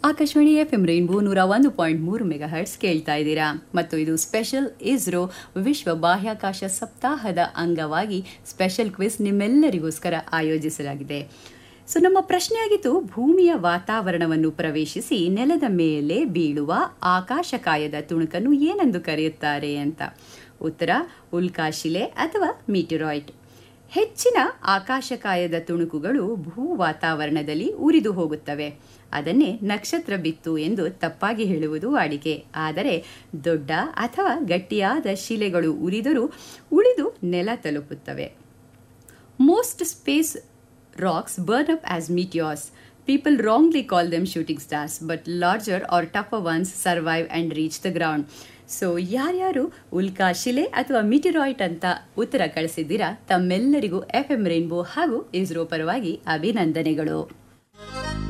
Akashvani F M rainbow ನೂರ ಒಂದು point ಮೂರು ಮೆಗಾ ಹರ್ಟ್ಸ್ ಕೇಳ್ತಾ ಇದ್ದೀರಾ ಮತ್ತು ಇದು ಸ್ಪೆಷಲ್ ಇಸ್ರೋ ವಿಶ್ವ ಬಾಹ್ಯಾಕಾಶ ಸಪ್ತಾಹದ ಅಂಗವಾಗಿ ಸ್ಪೆಷಲ್ ಕ್ವಿಸ್ ನಿಮ್ಮೆಲ್ಲರಿಗೋಸ್ಕರ ಆಯೋಜಿಸಲಾಗಿದೆ ಸೊ ನಮ್ಮ ಪ್ರಶ್ನೆಯಾಗಿತ್ತು ಭೂಮಿಯ ವಾತಾವರಣವನ್ನು ಪ್ರವೇಶಿಸಿ ನೆಲದ ಮೇಲೆ ಬೀಳುವ ಆಕಾಶಕಾಯದ ತುಣುಕನ್ನು ಏನೆಂದು ಕರೆಯುತ್ತಾರೆ ಅಂತ ಉತ್ತರ ಉಲ್ಕಾಶಿಲೆ ಅಥವಾ ಮೀಟಿರಾಯ್ಡ್ ಹೆಚ್ಚಿನ ಆಕಾಶಕಾಯದ ತುಣುಕುಗಳು ಭೂ ವಾತಾವರಣದಲ್ಲಿ ಉರಿದು ಹೋಗುತ್ತವೆ ಅದನ್ನೇ ನಕ್ಷತ್ರ ಬಿತ್ತು ಎಂದು ತಪ್ಪಾಗಿ ಹೇಳುವುದು ವಾಡಿಕೆ ಆದರೆ ದೊಡ್ಡ ಅಥವಾ ಗಟ್ಟಿಯಾದ ಶಿಲೆಗಳು ಉರಿದರೂ ಉಳಿದು ನೆಲ ತಲುಪುತ್ತವೆ most space rocks burn up as meteors. People wrongly call them shooting stars, but larger or tougher ones survive and reach the ground. So ಯಾರ್ಯಾರು ಉಲ್ಕಾ ಶಿಲೆ ಅಥವಾ ಮಿಟಿರಾಯ್ಟ್ ಅಂತ ಉತ್ತರ ಕಳಿಸಿದ್ದೀರಾ ತಮ್ಮೆಲ್ಲರಿಗೂ ಎಫ್ ಎಂ ರೈನ್ಬೋ ಹಾಗೂ ಇಸ್ರೋ ಪರವಾಗಿ ಅಭಿನಂದನೆಗಳು